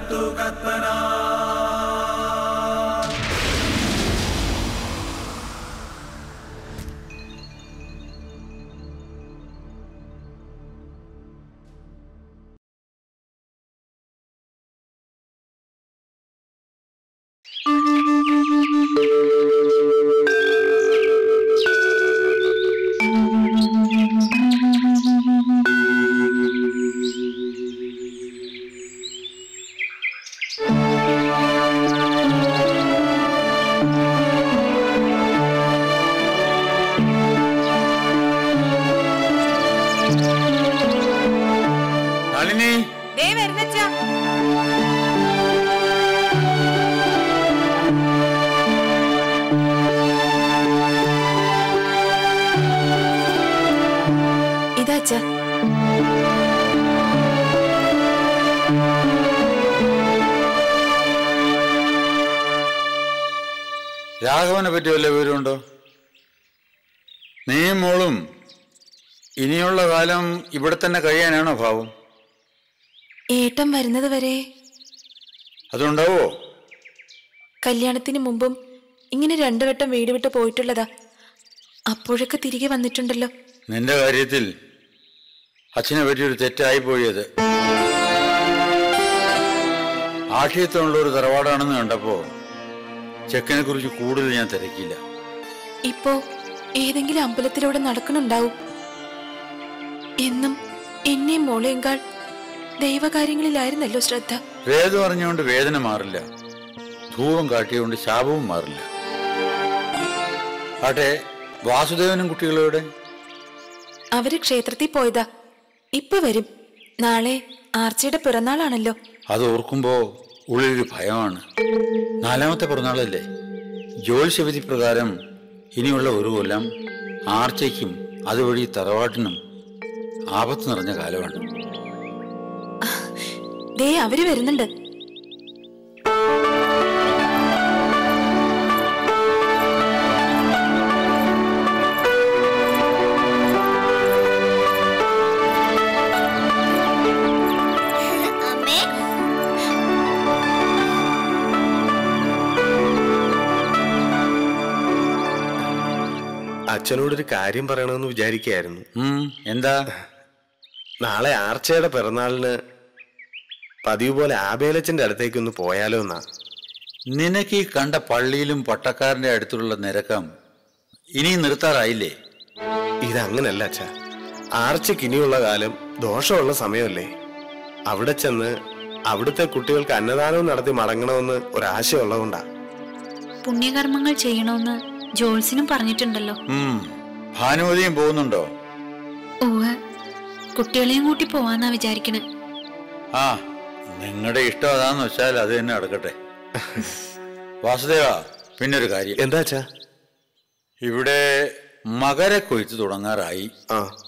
നളിനി ദേ വരുന്നച്ചാ ഇതാച്ചാ രാഘവനെ പറ്റി വല്ല വിവരമുണ്ടോ നീ മോളും ഇനിയുള്ള കാലം ഇവിടെ തന്നെ കഴിയാനാണോ ഭാവം ഏട്ടൻ വരുന്നത് വരെ അതുണ്ടാവോ കല്യാണത്തിന് മുമ്പും ഇങ്ങനെ രണ്ടു വട്ടം വീട് വിട്ട് പോയിട്ടുള്ളതാ അപ്പോഴൊക്കെ തിരികെ വന്നിട്ടുണ്ടല്ലോ നിന്റെ കാര്യത്തിൽ അച്ഛനെ പറ്റിയൊരു തെറ്റായി പോയത് ആഠ്യത്വമുള്ള ഒരു തറവാടാണെന്ന് കണ്ടപ്പോ ചെക്കനെ കുറിച്ച് കൂടുതൽ ഞാൻ തിരക്കിയില്ല ഇപ്പോ ഏതെങ്കിലും അമ്പലത്തിലൂടെ നടക്കണുണ്ടാവും എന്നും എന്നെയും മോളെങ്കാൾ ദൈവകാര്യങ്ങളിലായിരുന്നല്ലോ ശ്രദ്ധ വേദം അറിഞ്ഞുകൊണ്ട് വേദന മാറില്ല ധൂപം കാട്ടിയുകൊണ്ട് ശാപവും മാറില്ല ആട്ടെ വാസുദേവനും കുട്ടികളോടെ അവര് ക്ഷേത്രത്തിൽ പോയതാ ഇപ്പൊ വരും നാളെ ആർച്ചയുടെ പിറന്നാളാണല്ലോ അത് ഓർക്കുമ്പോ ഉള്ളിലൊരു ഭയമാണ് നാലാമത്തെ പിറന്നാളല്ലേ ജ്യോത്സ്യവിധി പ്രകാരം ഇനിയുള്ള ഒരു കൊല്ലം ആർച്ചയ്ക്കും അതുവഴി തറവാട്ടിനും ആപത്ത് നിറഞ്ഞ കാലമാണ് ദേ അവര് വരുന്നുണ്ട് അമ്മേ അച്ഛനോടൊരു കാര്യം പറയണമെന്ന് വിചാരിക്കുകയായിരുന്നു ഉം, എന്താ നാളെ ആർച്ചയുടെ പിറന്നാളിന് പതിവ് പോലെ ആബേലച്ചന്റെ അടുത്തേക്കൊന്ന് പോയാലോ എന്നാ നിനക്ക് ഈ കണ്ട പള്ളിയിലും പട്ടക്കാരന്റെ അടുത്തുള്ള നിരക്കം ഇനി നിർത്താറായില്ലേ ഇതങ്ങനല്ല അച്ഛ ആർച്ചയ്ക്ക് ഇനിയുള്ള കാലം ദോഷമുള്ള സമയമല്ലേ അവിടെ ചെന്ന് അവിടുത്തെ കുട്ടികൾക്ക് അന്നദാനവും നടത്തി മടങ്ങണമെന്ന് ഒരാശയുള്ളതുകൊണ്ടാ പുണ്യകർമ്മങ്ങൾ ചെയ്യണമെന്ന് ജോൾസിനും പറഞ്ഞിട്ടുണ്ടല്ലോ ഉം, ഭാനുമതിയും പോകുന്നുണ്ടോ ഓഹ് കുട്ടികളെയും കൂട്ടി പോവാന്നാ വിചാരിക്കണേ ആ നിങ്ങളുടെ ഇഷ്ടം അതാന്ന് വെച്ചാൽ അത് തന്നെ നടക്കട്ടെ വാസുദേവ പിന്നൊരു കാര്യം എന്താ അച്ഛാ ഇവിടെ മകരക്കൊയ്ത്ത് തുടങ്ങാറായി ആ